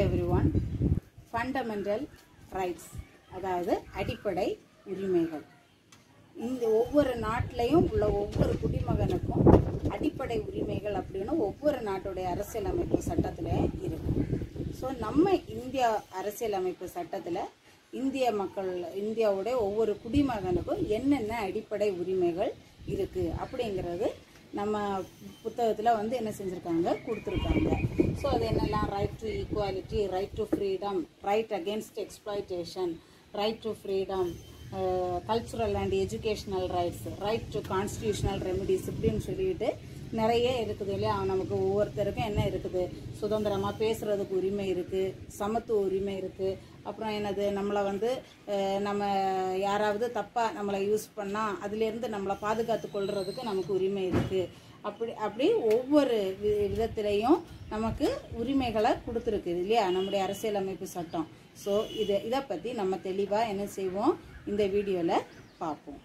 Every one fundamental rights அதாவது அடிப்படை உரிமைகள் இந்த ஒவ்வொரு நாட்டிலையும் உள்ள ஒவ்வொரு குடிமகனுக்கும் அடிப்படை உரிமைகள் அப்படின்னு ஒவ்வொரு நாட்டுடைய அரசியலமைப்பு சட்டத்தில் இருக்கும் ஸோ நம்ம இந்தியா அரசியலமைப்பு சட்டத்தில் இந்திய மக்கள் இந்தியாவுடைய ஒவ்வொரு குடிமகனுக்கும் என்னென்ன அடிப்படை உரிமைகள் இருக்குது அப்படிங்கிறது நம்ம புத்தகத்தில் வந்து என்ன செஞ்சுருக்காங்க கொடுத்துருக்காங்க ஸோ அது என்னெல்லாம் right to equality right to freedom right against exploitation right to freedom cultural and educational rights right to constitutional remedies இப்படின்னு சொல்லிட்டு நிறைய இருக்குது இல்லையா நமக்கு ஒவ்வொருத்தருக்கும் என்ன இருக்குது சுதந்திரமாக பேசுகிறதுக்கு உரிமை இருக்குது சமத்துவ உரிமை இருக்குது அப்புறம் என்னது நம்மளை வந்து அஹ், நம்ம யாராவது தப்பாக நம்மளை யூஸ் பண்ணால் அதுலேருந்து நம்மளை பாதுகாத்து கொள்றதுக்கு நமக்கு உரிமை இருக்குது அப்படி அப்படி ஒவ்வொரு வி விதத்திலையும் நமக்கு உரிமைகளை கொடுத்துருக்குது இல்லையா நம்முடைய அரசியலமைப்பு சட்டம் ஸோ இதை இதை பற்றி நம்ம தெளிவாக என்ன செய்வோம் இந்த வீடியோவில் பார்ப்போம்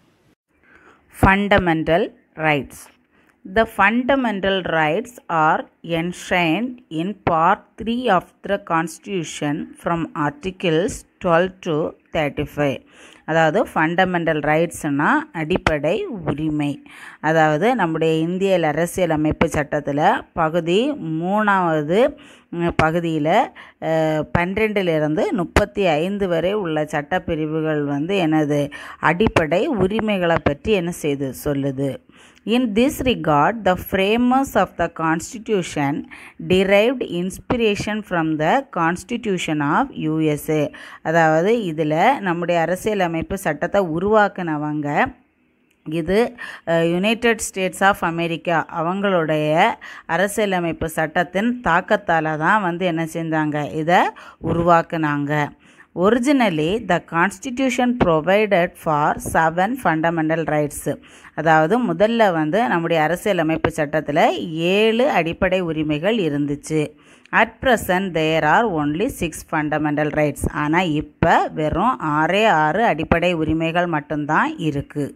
Fundamental rights. The fundamental rights are enshrined in Part 3 of the Constitution from Articles 12 to 35. அதாவது ஃபண்டமெண்டல் ரைட்ஸ்னா அடிப்படை உரிமை அதாவது நம்முடைய இந்திய அரசியலமைப்பு சட்டத்தில் பகுதி மூணாவது பகுதியில் பன்னிரெண்டிலிருந்து முப்பத்தி ஐந்து வரை உள்ள சட்டப்பிரிவுகள் வந்து எனது அடிப்படை உரிமைகளை பற்றி என்ன செய்து சொல்லுது In this regard, the framers of the Constitution derived inspiration from the Constitution of USA. அதாவது இதில் நம்முடைய அரசியலமைப்பு சட்டத்தை உருவாக்குனவங்க இது யுனைடெட் ஸ்டேட்ஸ் ஆஃப் அமெரிக்கா அவங்களுடைய அரசியலமைப்பு சட்டத்தின் தாக்கத்தால் தான் வந்து என்ன செஞ்சாங்க இதை உருவாக்குனாங்க originally the constitution provided for seven fundamental rights அதாவது முதல்ல வந்து நம்முடைய அரசியலமைப்பு சட்டத்தில் ஏழு அடிப்படை உரிமைகள் இருந்துச்சு at present there are only six fundamental rights ஆனால் இப்போ வெறும் ஆறே ஆறு அடிப்படை உரிமைகள் மட்டும்தான் இருக்குது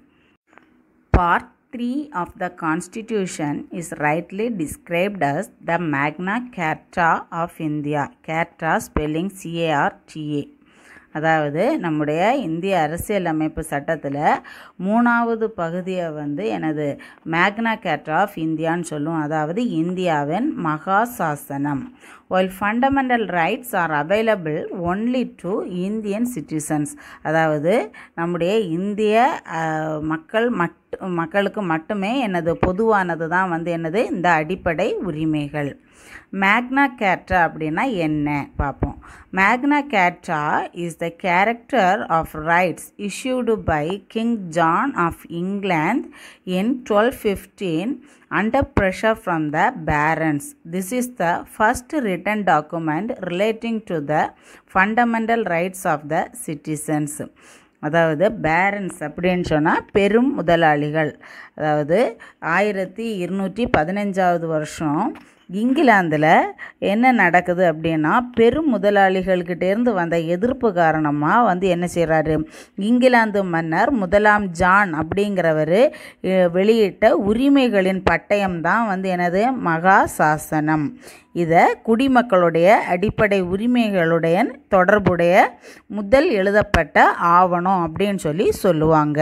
Part 3 of the Constitution is rightly described as the Magna Carta of India. Carta spelling C-A-R-T-A. அதாவது நம்முடைய இந்திய அரசியலமைப்பு சட்டத்தில் மூணாவது பகுதியை வந்து எனது மேக்னா கேர்டா ஆஃப் இந்தியான்னு சொல்லும் அதாவது இந்தியாவின் மகா சாசனம் while fundamental rights are available only to Indian citizens அதாவது நம்முடைய இந்திய அஹ், மக்கள் மட் மக்களுக்கு மட்டுமே எனது பொதுவானது தான் வந்து என்னது இந்த அடிப்படை உரிமைகள் மேக்னா கேட்டா அப்படின்னா என்ன பார்ப்போம் Magna Carta is the character of rights issued by king John of England in twelve fifteen under pressure from the parents this is the first written document relating to the fundamental rights of the citizens அதாவது parents அப்படின்னு சொன்னால் பெரும் முதலாளிகள் அதாவது ஆயிரத்தி இருநூற்றி பதினஞ்சாவது வருஷம் இங்கிலாந்தில் என்ன நடக்குது அப்படின்னா பெரும் முதலாளிகள்கிட்டேருந்து வந்த எதிர்ப்பு காரணமாக வந்து என்ன செய்கிறாரு இங்கிலாந்து மன்னர் முதலாம் ஜான் அப்படிங்கிறவர் வெளியிட்ட உரிமைகளின் பட்டயம் தான் வந்து எனது மகா சாசனம் இதை குடிமக்களுடைய அடிப்படை உரிமைகளுடைய தொடர்புடைய முதல் எழுதப்பட்ட ஆவணம் அப்படின்னு சொல்லி சொல்லுவாங்க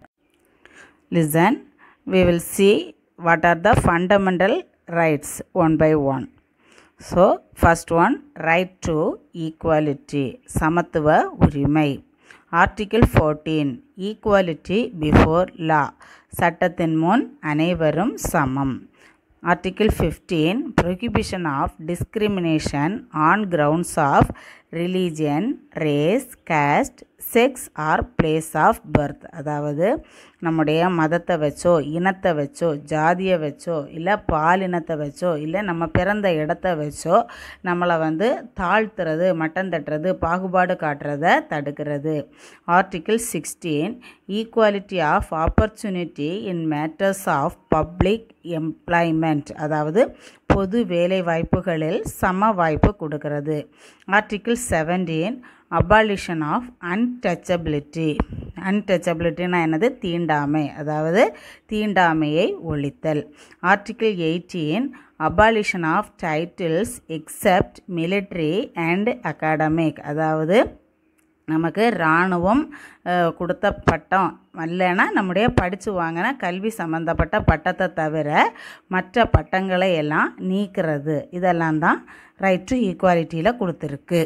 listen we will see what are the fundamental rights one by one so first one right to equality சமத்துவ உரிமை article fourteen equality before law சட்டத்தின் முன் அனைவரும் சமம் article fifteen prohibition of discrimination on grounds of religion race caste sex or place of birth அதாவது நம்முடைய மதத்தை வச்சோ இனத்தை வச்சோ ஜாதியை வச்சோ இல்லை பாலினத்தை வச்சோ இல்லை நம்ம பிறந்த இடத்த வச்சோ நம்மளை வந்து தாழ்த்துறது மட்டம் தட்டுறது பாகுபாடு காட்டுறத தடுக்கிறது article sixteen equality of opportunity in matters of public employment அதாவது பொது வேலை வாய்ப்புகளில் சம வாய்ப்பு கொடுக்கிறது article seventeen abolition of untouchability அன்டச்சபிலிட்டினா என்னது தீண்டாமை அதாவது தீண்டாமையை ஒழித்தல் article eighteen abolition of titles except military and academic அதாவது நமக்கு இராணுவம் அஹ், கொடுத்த பட்டம் இல்லைன்னா நம்முடைய படித்து வாங்கின கல்வி சம்மந்தப்பட்ட பட்டத்தை தவிர மற்ற பட்டங்களை எல்லாம் நீக்கிறது இதெல்லாம் தான் ரைட் டு ஈக்குவாலிட்டியில் கொடுத்துருக்கு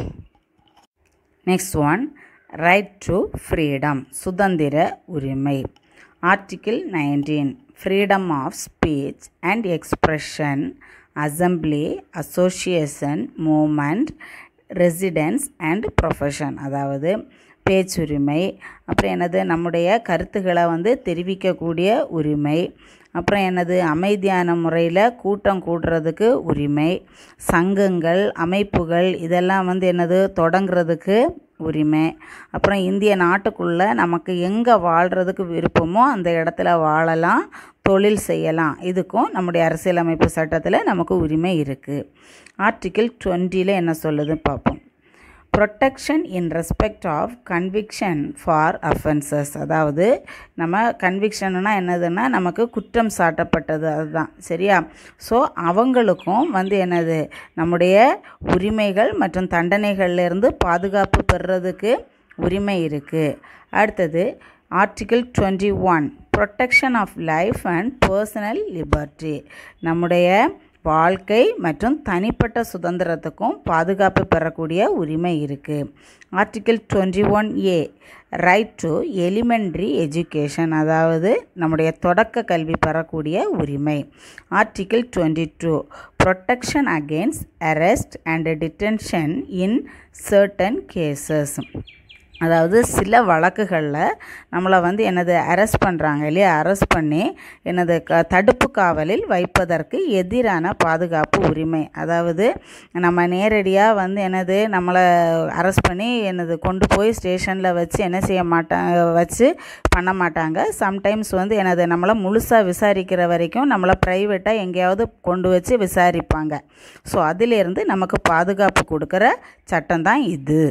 next one right to freedom சுதந்திர உரிமை article nineteen freedom of speech and expression assembly association movement residence and profession அதாவது பேச்சுரிமை அப்புறம் என்னது நம்முடைய கருத்துக்களை வந்து தெரிவிக்கக்கூடிய உரிமை அப்புறம் என்னது அமைதியான முறையில் கூட்டம் கூடுறதுக்கு உரிமை சங்கங்கள் அமைப்புகள் இதெல்லாம் வந்து என்னது தொடங்குறதுக்கு உரிமை அப்புறம் இந்திய நாட்டுக்குள்ளே நமக்கு எங்கே வாழ்கிறதுக்கு விருப்பமோ அந்த இடத்துல வாழலாம் தொழில் செய்யலாம் இதுக்கும் நம்முடைய அரசியலமைப்பு சட்டத்தில் நமக்கு உரிமை இருக்குது ஆர்டிகிள் டுவெண்ட்டியில் என்ன சொல்லுது பார்ப்போம் protection in respect of conviction for offences அதாவது நம்ம கன்விக்ஷன்னா என்னதுன்னா நமக்கு குற்றம் சாட்டப்பட்டது அதுதான் சரியா ஸோ அவங்களுக்கும் வந்து என்னது நம்முடைய உரிமைகள் மற்றும் தண்டனைகள்லேருந்து பாதுகாப்பு பெறுறதுக்கு உரிமை இருக்குது அடுத்தது article twenty one protection of life and personal liberty நம்முடைய வாழ்க்கை மற்றும் தனிப்பட்ட சுதந்திரத்துக்கும் பாதுகாப்பு பெறக்கூடிய உரிமை இருக்குது article twenty one A right to elementary education அதாவது நம்முடைய தொடக்க கல்வி பெறக்கூடிய உரிமை article twenty two protection against arrest and detention in certain cases அதாவது சில வழக்குகளில் நம்மளை வந்து என்னது அரெஸ்ட் பண்ணுறாங்க இல்லையா அரெஸ்ட் பண்ணி என்னது க தடுப்பு காவலில் வைப்பதற்கு எதிரான பாதுகாப்பு உரிமை அதாவது நம்ம நேரடியாக வந்து என்னது நம்மளை அரெஸ்ட் பண்ணி என்னது கொண்டு போய் ஸ்டேஷனில் வச்சு என்ன செய்ய மாட்டாங்க வச்சு பண்ண மாட்டாங்க சம்டைம்ஸ் வந்து என்னது நம்மளை முழுசாக விசாரிக்கிற வரைக்கும் நம்மளை ப்ரைவேட்டாக எங்கேயாவது கொண்டு வச்சு விசாரிப்பாங்க ஸோ அதிலேருந்து நமக்கு பாதுகாப்பு கொடுக்குற சட்டம் தான் இது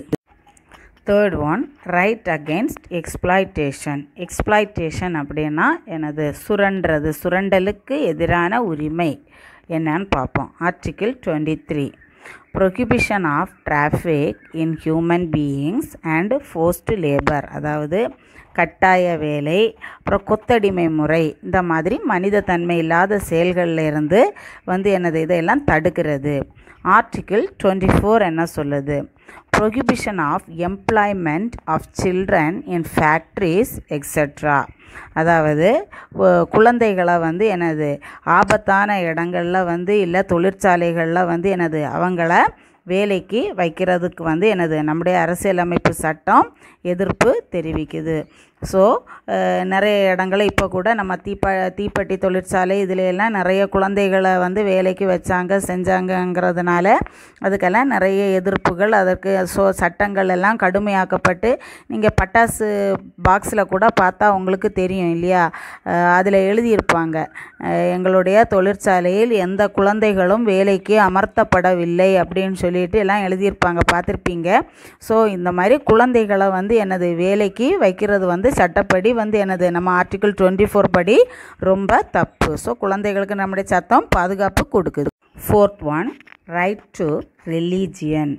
third one right against exploitation exploitation அப்படின்னா எனது சுரண்டுறது சுரண்டலுக்கு எதிரான உரிமை என்னன்னு பார்ப்போம் article twenty three prohibition of traffic in human beings and forced labour அதாவது கட்டாய வேலை அப்புறம் கொத்தடிமை முறை இந்த மாதிரி மனித தன்மை இல்லாத செயல்களில் இருந்து வந்து என்னது இதையெல்லாம் தடுக்கிறது ஆர்டிகிள் டுவெண்ட்டி ஃபோர் என்ன சொல்லுது prohibition of employment of children in factories extra அதாவது ஒ- குழந்தைகளை வந்து என்னது ஆபத்தான இடங்களில் வந்து இல்லை தொழிற்சாலைகளில் வந்து என்னது அவங்கள வேலைக்கு வைக்கிறதுக்கு வந்து என்னது நம்முடைய அரசியலமைப்பு சட்டம் எதிர்ப்பு தெரிவிக்குது ஸோ நிறைய இடங்களில் இப்போ கூட நம்ம தீப்ப தீப்பெட்டி தொழிற்சாலை இதுல எல்லாம் நிறைய குழந்தைகளை வந்து வேலைக்கு வச்சாங்க செஞ்சாங்கங்கிறதுனால அதுக்கெல்லாம் நிறைய எதிர்ப்புகள் அதற்கு ஸோ சட்டங்கள் எல்லாம் கடுமையாக்கப்பட்டு நீங்கள் பட்டாசு பாக்ஸில் கூட பார்த்தா உங்களுக்கு தெரியும் இல்லையா அதில் எழுதியிருப்பாங்க அஹ், எங்களுடைய தொழிற்சாலையில் எந்த குழந்தைகளும் வேலைக்கு அமர்த்தப்படவில்லை அப்படின்னு சொல்லிட்டு எல்லாம் எழுதியிருப்பாங்க பார்த்துருப்பீங்க ஸோ இந்த மாதிரி குழந்தைகளை வந்து எனது வேலைக்கு வைக்கிறது வந்து சட்டப்படி வந்து எனது நம்ம ஆர்டிகிள் டுவெண்ட்டி ஃபோர் படி ரொம்ப தப்பு ஸோ குழந்தைகளுக்கு நம்முடைய சட்டம் பாதுகாப்பு கொடுக்குது fourth one right to religion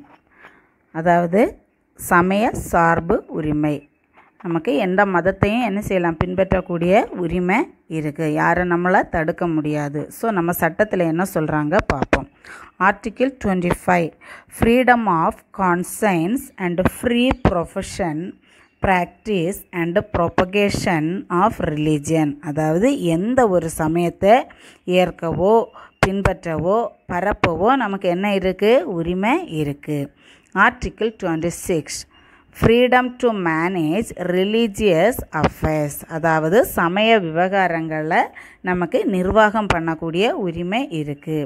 அதாவது சமய சார்பு உரிமை நமக்கு எந்த மதத்தையும் என்ன செய்யலாம் பின்பற்றக்கூடிய உரிமை இருக்குது யாரும் நம்மளை தடுக்க முடியாது ஸோ நம்ம சட்டத்தில் என்ன சொல்கிறாங்க பார்ப்போம் article twenty five freedom of conscience and free profession practice and propagation of religion அதாவது எந்த ஒரு சமயத்தை ஏற்கவோ பின்பற்றவோ பரப்பவோ நமக்கு என்ன இருக்குது உரிமை இருக்குது article twenty six freedom to manage religious affairs அதாவது சமய விவகாரங்களில் நமக்கு நிர்வாகம் பண்ணக்கூடிய உரிமை இருக்குது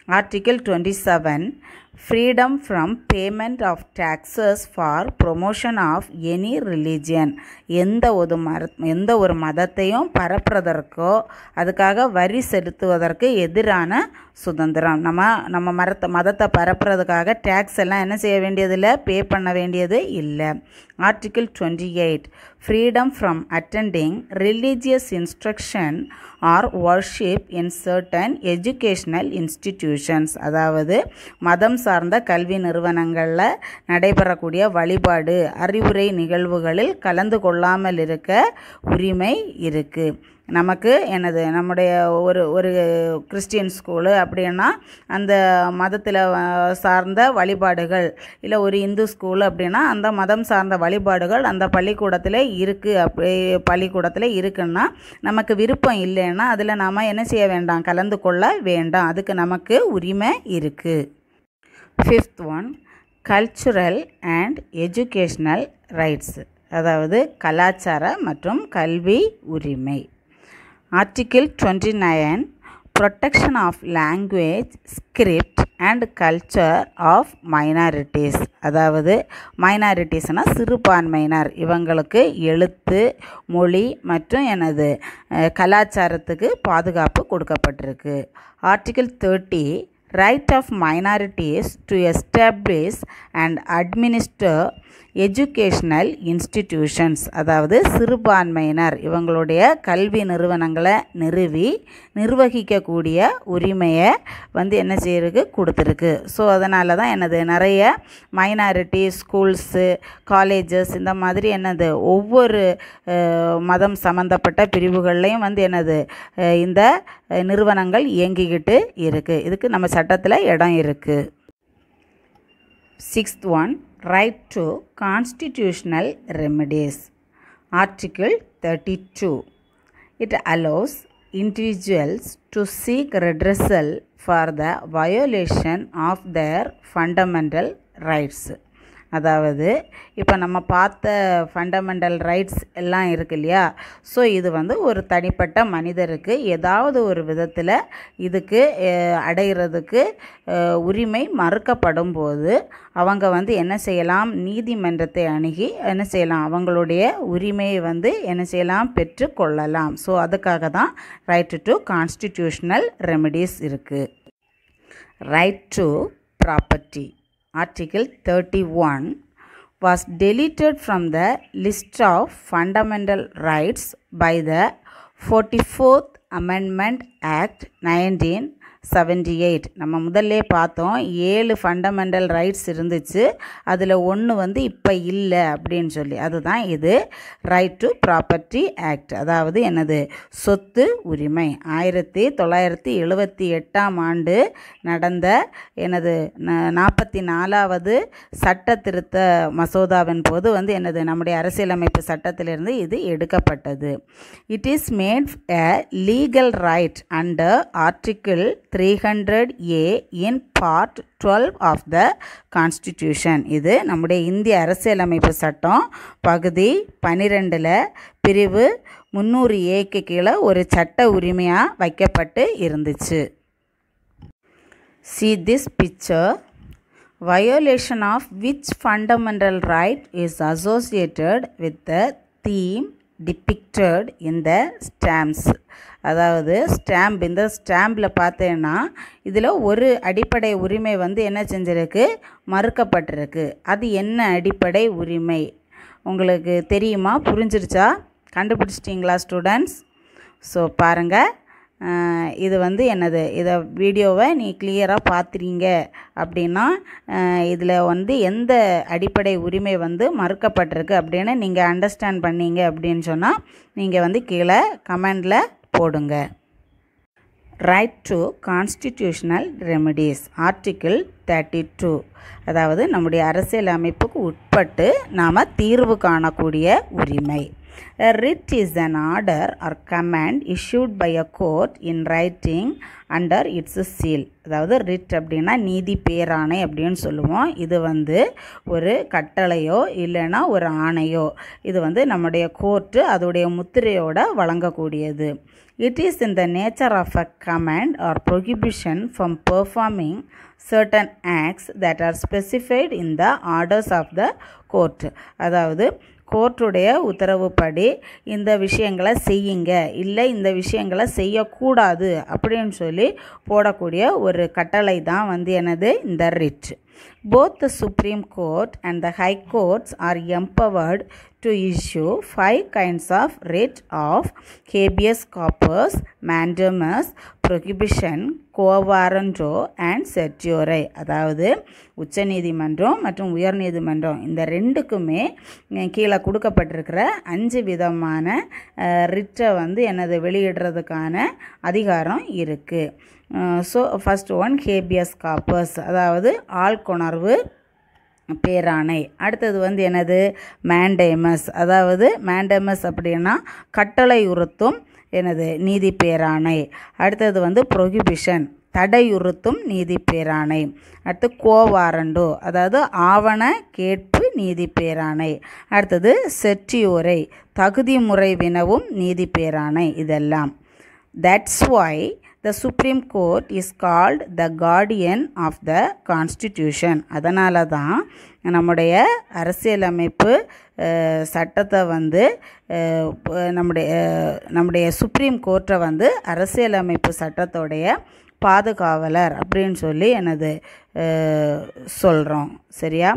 Article 27 Freedom from payment of taxes for promotion of any religion எந்த ஒரு மர எந்த ஒரு மதத்தையும் பரப்புறதற்கோ அதுக்காக வரி செலுத்துவதற்கு எதிரான சுதந்திரம் நம்ம நம்ம மரத்தை மதத்தை பரப்புறதுக்காக டேக்ஸ் எல்லாம் என்ன செய்ய வேண்டியதில்லை பே பண்ண வேண்டியது இல்லை article twenty eight freedom from attending religious instruction or worship in certain educational institutions அதாவது மதம் சார்ந்த கல்வி நிறுவனங்களில் நடைபெறக்கூடிய வழிபாடு அறிவுரை நிகழ்வுகளில் கலந்து கொள்ளாமல் இருக்க உரிமை இருக்குது நமக்கு எனது நம்முடைய ஒரு ஒரு கிறிஸ்டியன் ஸ்கூலு அப்படின்னா அந்த மதத்தில் சார்ந்த வழிபாடுகள் இல்லை ஒரு இந்து ஸ்கூலு அப்படின்னா அந்த மதம் சார்ந்த வழிபாடுகள் அந்த பள்ளிக்கூடத்தில் இருக்குது அப்படி பள்ளிக்கூடத்தில் இருக்குன்னா நமக்கு விருப்பம் இல்லைன்னா அதில் நாம் என்ன செய்ய வேண்டாம் கலந்து கொள்ள வேண்டாம் அதுக்கு நமக்கு உரிமை இருக்குது fifth one cultural and educational rights அதாவது கலாச்சார மற்றும் கல்வி உரிமை article twenty nine protection of language script and culture of minorities அதாவது மைனாரிட்டிஸ்னால் சிறுபான்மையினர் இவங்களுக்கு எழுத்து மொழி மற்றும் எனது கலாச்சாரத்துக்கு பாதுகாப்பு கொடுக்கப்பட்டிருக்கு article thirty right of minorities to establish and administer educational institutions அதாவது சிறுபான்மையினர் இவங்களுடைய கல்வி நிறுவனங்களை நிறுவி நிர்வகிக்கக்கூடிய உரிமையை வந்து என்ன செய்யறதுக்கு கொடுத்துருக்கு ஸோ அதனால தான் என்னது நிறைய மைனாரிட்டி ஸ்கூல்ஸு காலேஜஸ் இந்த மாதிரி என்னது ஒவ்வொரு மதம் சம்மந்தப்பட்ட பிரிவுகள்லையும் வந்து என்னது இந்த நிறுவனங்கள் இயங்கிக்கிட்டு இருக்குது இதுக்கு நம்ம சட்டத்தில் இடம் இருக்குது sixth one right to constitutional remedies. Article 32. It allows individuals to seek redressal for the violation of their fundamental rights. அதாவது இப்போ நம்ம பார்த்த ஃபண்டமெண்டல் ரைட்ஸ் எல்லாம் இருக்கு இல்லையா ஸோ இது வந்து ஒரு தனிப்பட்ட மனிதருக்கு ஏதாவது ஒரு விதத்தில் இதுக்கு அடைகிறதுக்கு உரிமை மறுக்கப்படும் போது அவங்க வந்து என்ன செய்யலாம் நீதிமன்றத்தை அணுகி என்ன செய்யலாம் அவங்களுடைய உரிமையை வந்து என்ன செய்யலாம் பெற்றுக்கொள்ளலாம் ஸோ அதுக்காக தான் ரைட் டு கான்ஸ்டிடியூஷனல் ரெமடிஸ் இருக்குது right to property Article 31 was deleted from the list of fundamental rights by the 44th Amendment Act 19 seventy eight நம்ம முதல்ல பார்த்தோம் ஏழு ஃபண்டமெண்டல் ரைட்ஸ் இருந்துச்சு அதில் ஒன்று வந்து இப்போ இல்லை அப்படின்னு சொல்லி அதுதான் இது ரைட் டு ப்ராப்பர்ட்டி ஆக்ட் அதாவது எனது சொத்து உரிமை ஆயிரத்தி தொள்ளாயிரத்தி எழுபத்தி எட்டாம் ஆண்டு நடந்த எனது நாற்பத்தி நாலாவது சட்ட திருத்த மசோதாவின் போது வந்து எனது நம்முடைய அரசியலமைப்பு சட்டத்திலிருந்து இது எடுக்கப்பட்டது it is made a legal right under article three hundred A in part twelve of the constitution இது நம்முடைய இந்திய அரசியலமைப்பு சட்டம் பகுதி பன்னிரெண்டில் பிரிவு முந்நூறு ஏக்கு கீழே ஒரு சட்ட உரிமையாக வைக்கப்பட்டு இருந்துச்சு see this picture violation of which fundamental right is associated with the theme depicted in the stamps அதாவது ஸ்டாம்ப் இந்த ஸ்டாம்பில் பார்த்தேன்னா இதில் ஒரு அடிப்படை உரிமை வந்து என்ன செஞ்சிருக்கு மறுக்கப்பட்டிருக்கு அது என்ன அடிப்படை உரிமை உங்களுக்கு தெரியுமா புரிஞ்சிருச்சா கண்டுபிடிச்சிட்டிங்களா ஸ்டூடெண்ட்ஸ் ஸோ பாருங்கள் இது வந்து என்னது இதை வீடியோவை நீ கிளியராக பார்த்துறீங்க அப்படின்னா இதில் வந்து எந்த அடிப்படை உரிமை வந்து மறுக்கப்பட்டிருக்கு அப்படின்னு நீங்கள் அண்டர்ஸ்டாண்ட் பண்ணீங்க அப்படின்னு சொன்னால் நீங்கள் வந்து கீழே கமெண்டில் போடுங்க right to constitutional remedies article thirty two அதாவது நம்முடைய அரசியல் அமைப்புக்கு உட்பட்டு நாம் தீர்வு காணக்கூடிய உரிமை A writ is an order or command issued by a court in writing under its seal அதாவது ரிட் அப்படின்னா நீதி பேராணை அப்படின்னு சொல்லுவோம் இது வந்து ஒரு கட்டளையோ இல்லைன்னா ஒரு ஆணையோ இது வந்து நம்முடைய கோர்ட்டு அதோடைய முத்திரையோட வழங்கக்கூடியது It is in the nature of a command or prohibition from performing certain acts that are specified in the orders of the court. அதாவது கோர்ட்டுடைய உத்தரவுப்படி இந்த விஷயங்களை செய்யுங்க இல்லை இந்த விஷயங்களை செய்யக்கூடாது அப்படின்னு சொல்லி போடக்கூடிய ஒரு கட்டளை தான் வந்து எனது இந்த writ Both the Supreme Court and the High Courts are empowered to issue five kinds of writ of habeas corpus, mandamus, prohibition, quo warranto and certiorari அதாவது உச்சநீதிமன்றம் மற்றும் உயர்நீதிமன்றம் இந்த ரெண்டுக்குமே அஹ், கீழே கொடுக்கப்பட்டிருக்கிற அஞ்சு விதமான ரிட்டை வந்து எனது வெளியிடுறதுக்கான அதிகாரம் இருக்குது so first one habeas corpus அதாவது ஆள்கொணர்வு பேராணை அடுத்தது வந்து என்னது மேண்டேமஸ் அதாவது மேண்டேமஸ் அப்படின்னா கட்டளையுறுத்தும் எனது நீதி பேராணை அடுத்தது வந்து ப்ரொஹிபிஷன் தடையுறுத்தும் நீதி பேராணை அடுத்து கோவாரண்டோ அதாவது ஆவண கேட்பு நீதி பேராணை அடுத்தது செற்றியுரை தகுதி முறை வினவும் நீதி பேராணை இதெல்லாம் That's why the Supreme Court is called the guardian of the Constitution. அதனால தான் நம்முடைய அரசியலமைப்பு அஹ், சட்டத்தை வந்து அஹ், ப- நம்முடைய அஹ், நம்முடைய சுப்ரீம் கோர்ட்டை வந்து அரசியலமைப்பு சட்டத்தோடைய பாதுகாவலர் அப்படின்னு சொல்லி எனது சொல்கிறோம் சரியா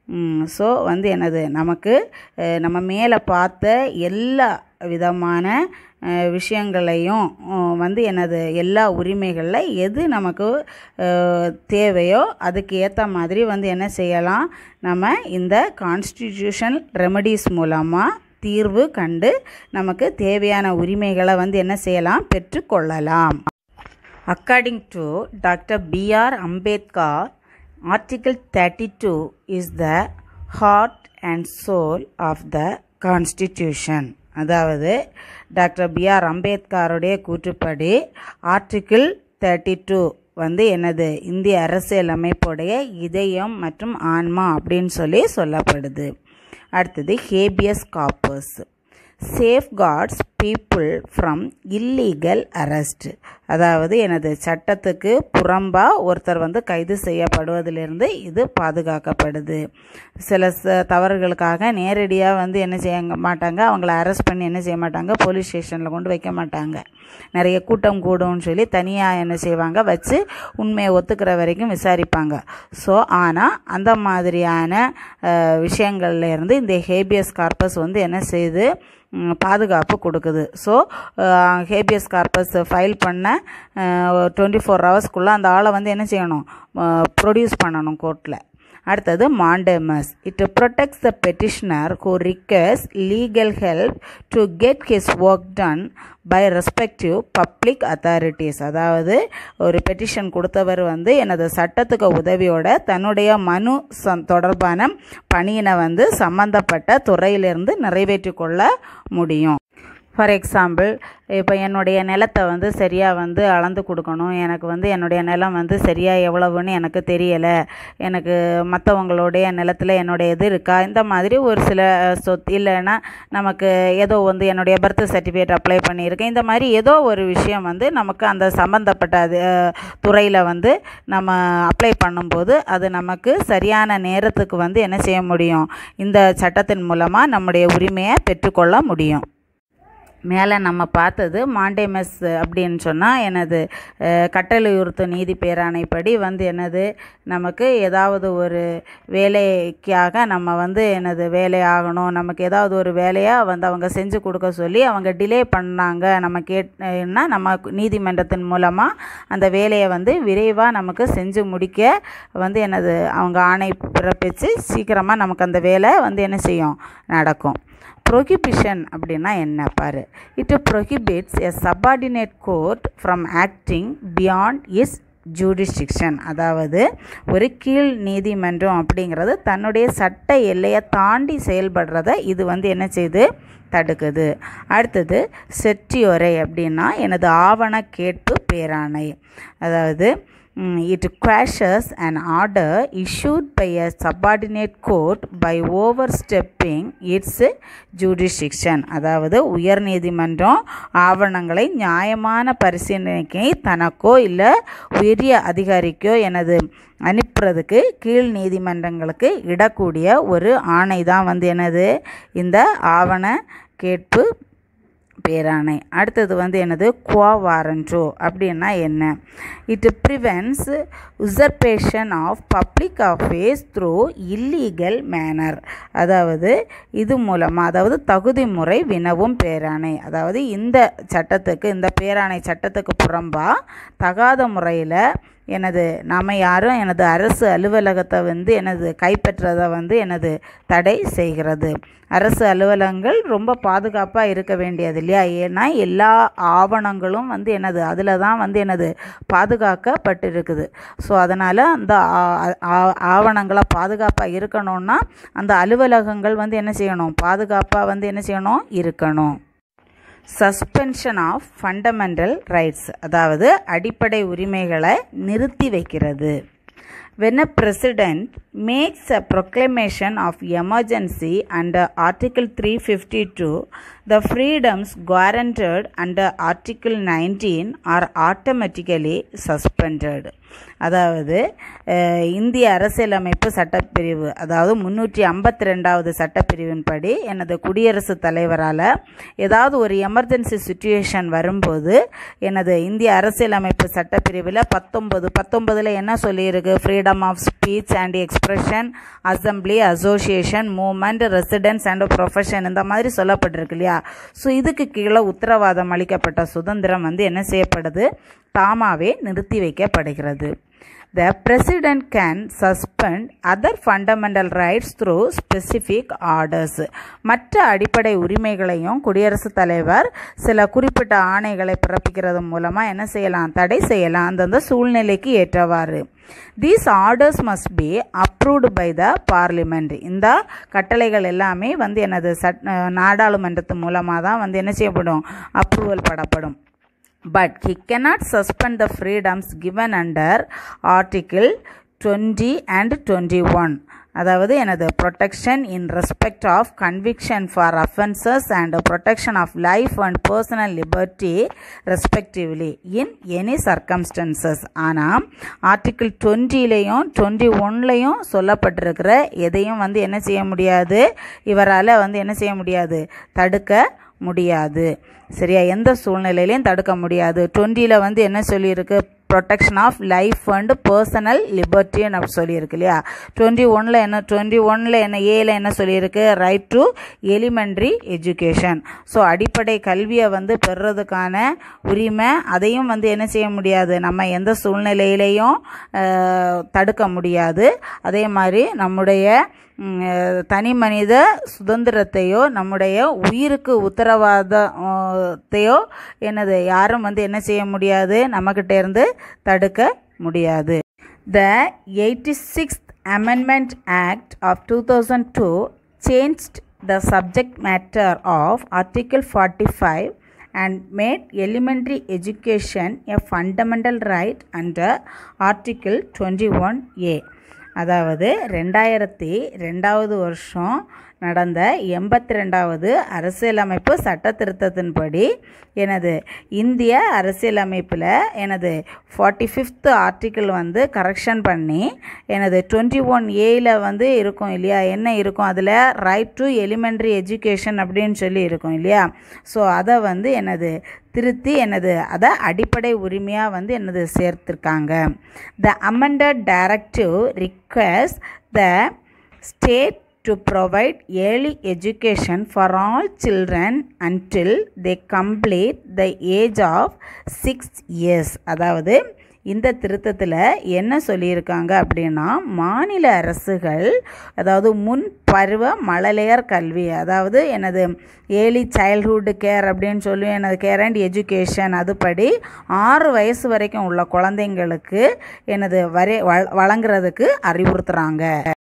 ஸோ வந்து என்னது நமக்கு அஹ், நம்ம மேலே பார்த்த எல்லா விதமான அஹ், விஷயங்களையும் அஹ், வந்து எனது எல்லா உரிமைகளில் எது நமக்கு அஹ், தேவையோ அதுக்கு ஏற்ற மாதிரி வந்து என்ன செய்யலாம் நம்ம இந்த கான்ஸ்டிடியூஷன் ரெமடிஸ் மூலமாக தீர்வு கண்டு நமக்கு தேவையான உரிமைகளை வந்து என்ன செய்யலாம் பெற்றுக்கொள்ளலாம் According to Dr. B.R. Ambedkar, Article 32 is the heart and soul of the Constitution. அதாவது டாக்டர் பிஆர் அம்பேத்கருடைய கூற்றுப்படி ஆர்டிக்கிள் தேர்ட்டி டூ வந்து என்னது இந்திய அரசியலமைப்புடைய இதயம் மற்றும் ஆன்மா அப்படின்னு சொல்லி சொல்லப்படுது அடுத்தது habeas corpus safeguards people from illegal arrest அதாவது எனது சட்டத்துக்கு புறம்பாக ஒருத்தர் வந்து கைது செய்யப்படுவதிலிருந்து இது பாதுகாக்கப்படுது சில ச தவறுகளுக்காக நேரடியாக வந்து என்ன செய்ய மாட்டாங்க அவங்கள அரெஸ்ட் பண்ணி என்ன செய்ய மாட்டாங்க போலீஸ் ஸ்டேஷனில் கொண்டு வைக்க மாட்டாங்க நிறைய கூட்டம் கூடும்னு சொல்லி தனியாக என்ன செய்வாங்க வச்சு உண்மையை ஒத்துக்கிற வரைக்கும் விசாரிப்பாங்க ஸோ ஆனால் அந்த மாதிரியான அஹ், விஷயங்கள்ல இருந்து இந்த ஹேபியஸ் கார்பஸ் வந்து என்ன செய்யுது ம், பாதுகாப்பு கொடுக்குது ஸோ ஹேபியஸ் கார்பஸ் ஃபைல் பண்ண டுவெண்ட்டி ஃபோர் ஹவர்ஸ்க்குள்ளே அந்த ஆளை வந்து என்ன செய்யணும் ப்ரொடியூஸ் பண்ணணும் கோர்ட்டில் அடுத்தது mandamus it protects the petitioner who requests legal help to get his work done by respective public authorities அதாவது ஒரு பெட்டிஷன் கொடுத்தவர் வந்து எனது சட்டத்துக்கு உதவியோட தன்னுடைய மனு சம் தொடர்பான பணியினை வந்து சம்பந்தப்பட்ட துறையிலிருந்து நிறைவேற்றி கொள்ள முடியும் ஃபார் எக்ஸாம்பிள் இப்போ என்னுடைய நிலத்தை வந்து சரியாக வந்து அளந்து கொடுக்கணும் எனக்கு வந்து என்னுடைய நிலம் வந்து சரியாக எவ்வளவுன்னு எனக்கு தெரியலை எனக்கு மற்றவங்களுடைய நிலத்தில் என்னுடைய இது இருக்கா இந்த மாதிரி ஒரு சில சொத்து இல்லைன்னா நமக்கு ஏதோ வந்து என்னுடைய பர்த் சர்டிஃபிகேட் அப்ளை பண்ணியிருக்கேன் இந்த மாதிரி ஏதோ ஒரு விஷயம் வந்து நமக்கு அந்த சம்மந்தப்பட்ட அது துறையில் வந்து நம்ம அப்ளை பண்ணும்போது அது நமக்கு சரியான நேரத்துக்கு வந்து என்ன செய்ய முடியும் இந்த சட்டத்தின் மூலமாக நம்முடைய உரிமையை பெற்றுக்கொள்ள முடியும் மேலே நம்ம பார்த்தது மாண்டேமஸ் அப்படின்னு சொன்னால் எனது அஹ், கட்டளையுறுத்து நீதி பேராணைப்படி வந்து என்னது நமக்கு ஏதாவது ஒரு வேலைக்காக நம்ம வந்து எனது வேலை ஆகணும் நமக்கு ஏதாவது ஒரு வேலையாக வந்து அவங்க செஞ்சு கொடுக்க சொல்லி அவங்க டிலே பண்ணாங்க நம்ம கேட்னா நம்ம நீதிமன்றத்தின் மூலமாக அந்த வேலையை வந்து விரைவாக நமக்கு செஞ்சு முடிக்க வந்து எனது அவங்க ஆணை பிறப்பிச்சு சீக்கிரமாக நமக்கு அந்த வேலை வந்து என்ன செய்யும் நடக்கும் ப்ரொஹிபிஷன் அப்படின்னா என்ன பாரு it prohibits a subordinate court from acting beyond is jurisdiction அதாவது ஒரு கீழ் நீதிமன்றம் அப்படிங்கிறது தன்னுடைய சட்ட எல்லையை தாண்டி செயல்படுறத இது வந்து என்ன செய்யுது தடுக்குது அடுத்தது செட்டியோரை அப்படின்னா எனது ஆவண கேட்பு பேராணை அதாவது it quashes an order issued by a subordinate court by overstepping its jurisdiction அதாவது உயர் நீதிமன்றம் ஆவணங்களை நியாயமான பரிசீலனைக்கு தனக்கோ இல்லை உயரிய அதிகாரிக்கோ எனது அனுப்புறதுக்கு கீழ் நீதிமன்றங்களுக்கு இடக்கூடிய ஒரு ஆணை தான் வந்து என்னது இந்த ஆவண கேட்பு பேராணை அடுத்தது வந்து என்னது குவா வாரண்டோ அப்படின்னா என்ன it prevents usurpation of public office through illegal manner அதாவது இது மூலமாக அதாவது தகுதி முறை வினவும் பேராணை அதாவது இந்த சட்டத்துக்கு இந்த பேராணை சட்டத்துக்கு புறம்பாக தகாத முறையில் எனது நாம் யாரும் எனது அரசு அலுவலகத்தை வந்து எனது கைப்பற்றதை வந்து எனது தடை செய்கிறது அரசு அலுவலகங்கள் ரொம்ப பாதுகாப்பாக இருக்க வேண்டியது இல்லையா ஏன்னா எல்லா ஆவணங்களும் வந்து எனது அதில் தான் வந்து எனது பாதுகாக்கப்பட்டிருக்குது ஸோ அதனால் அந்த ஆவணங்களை பாதுகாப்பாக இருக்கணும்னா அந்த அலுவலகங்கள் வந்து என்ன செய்யணும் பாதுகாப்பாக வந்து என்ன செய்யணும் இருக்கணும் சஸ்பென்ஷன் ஆஃப் ஃபண்டமெண்டல் ரைட்ஸ் அதாவது அடிப்படை உரிமைகளை நிறுத்தி வைக்கிறது when a president makes a proclamation of emergency under article 352 the freedoms guaranteed under article 19 are automatically suspended அதாவது இந்திய அரசியலமைப்பு சட்டப்பிரிவு அதாவது முன்னூற்றி ஐம்பத்தி ரெண்டாவது சட்டப்பிரிவின்படி எனது குடியரசுத் தலைவரால் ஏதாவது ஒரு எமர்ஜென்சி சுச்சுவேஷன் வரும்போது எனது இந்திய அரசியலமைப்பு சட்டப்பிரிவில் பத்தொன்பது பத்தொன்பதில் என்ன சொல்லியிருக்கு freedom of speech and expression assembly association movement residence and profession இந்த மாதிரி சொல்லப்பட்டிருக்கு இல்லையா ஸோ இதுக்கு கீழே உத்தரவாதம் அளிக்கப்பட்ட சுதந்திரம் வந்து என்ன செய்யப்படுது தாமாவே நிறுத்தி வைக்கப்படுகிறது The president can suspend other fundamental rights through specific orders. மற்ற அடிப்படை உரிமைகளையும் குடியரசுத் தலைவர் சில குறிப்பிட்ட ஆணைகளை பிறப்பிக்கிறது மூலமாக என்ன செய்யலாம் தடை செய்யலாம் அந்தந்த சூழ்நிலைக்கு ஏற்றவாறு these orders must be approved by the parliament இந்த கட்டளைகள் எல்லாமே வந்து எனது சட் நாடாளுமன்றத்து மூலமாக தான் வந்து என்ன செய்யப்படும் அப்ரூவல் படப்படும் but he cannot suspend the freedoms given under article 20 and 21 அதாவது எனது protection in respect of conviction for offences and protection of life and personal liberty respectively in any circumstances ஆனால் ஆர்டிக்கிள் டுவெண்ட்டிலையும் டுவெண்ட்டி ஒன்லையும் சொல்லப்பட்டிருக்கிற எதையும் வந்து என்ன செய்ய முடியாது இவரால் வந்து என்ன செய்ய முடியாது தடுக்க முடியாது சரியா எந்த சூழ்நிலையிலையும் தடுக்க முடியாது டுவெண்ட்டியில் வந்து என்ன சொல்லியிருக்கு protection of life and personal லிபர்ட்டின்னு அப்படி சொல்லியிருக்கு இல்லையா டுவெண்ட்டி ஒனில் என்ன டுவெண்ட்டி ஒனில் என்ன ஏல என்ன சொல்லியிருக்கு right to elementary education so அடிப்படை கல்வியை வந்து பெறுறதுக்கான உரிமை அதையும் வந்து என்ன செய்ய முடியாது நம்ம எந்த சூழ்நிலையிலையும் தடுக்க முடியாது அதே மாதிரி நம்முடைய தனி மனித சுதந்திரத்தையோ நம்முடைய உயிருக்கு உத்தரவாதத்தையோ என்னது யாரும் வந்து என்ன செய்ய முடியாது நம்மக்கிட்ட இருந்து தடுக்க முடியாது the eighty sixth amendment act of two thousand two changed the subject matter of article forty five and made elementary education a fundamental right under article 21a அதாவது ரெண்டாயிரத்தி ரெண்டாவது வருஷம் நடந்த எண்பத்தி ரெண்டாவது அரசியலமைப்பு சட்ட திருத்தத்தின்படி எனது இந்திய அரசியலமைப்பில் எனது ஃபார்ட்டி ஃபிஃப்த் ஆர்டிக்கிள் வந்து கரெக்ஷன் பண்ணி எனது டுவெண்ட்டி ஒன் ஏயில் வந்து இருக்கும் இல்லையா என்ன இருக்கும் அதில் ரைட் டு எலிமெண்ட்ரி எஜுகேஷன் அப்படின்னு சொல்லி இருக்கும் இல்லையா ஸோ அதை வந்து எனது திருத்தி எனது அதை அடிப்படை உரிமையாக வந்து எனது சேர்த்துருக்காங்க the amended directive request the state to provide early education for all children until they complete the age of six years அதாவது இந்த திருத்தத்தில் என்ன சொல்லியிருக்காங்க அப்படின்னா மாநில அரசுகள் அதாவது முன் பருவ மழலையர் கல்வி அதாவது எனது ஏர்லி சைல்ட்ஹுட் கேர் அப்படின்னு சொல்லி எனது கேர் அண்ட் எஜுகேஷன் அதுபடி ஆறு வயசு வரைக்கும் உள்ள குழந்தைங்களுக்கு எனது வரை வழங்குறதுக்கு அறிவுறுத்துகிறாங்க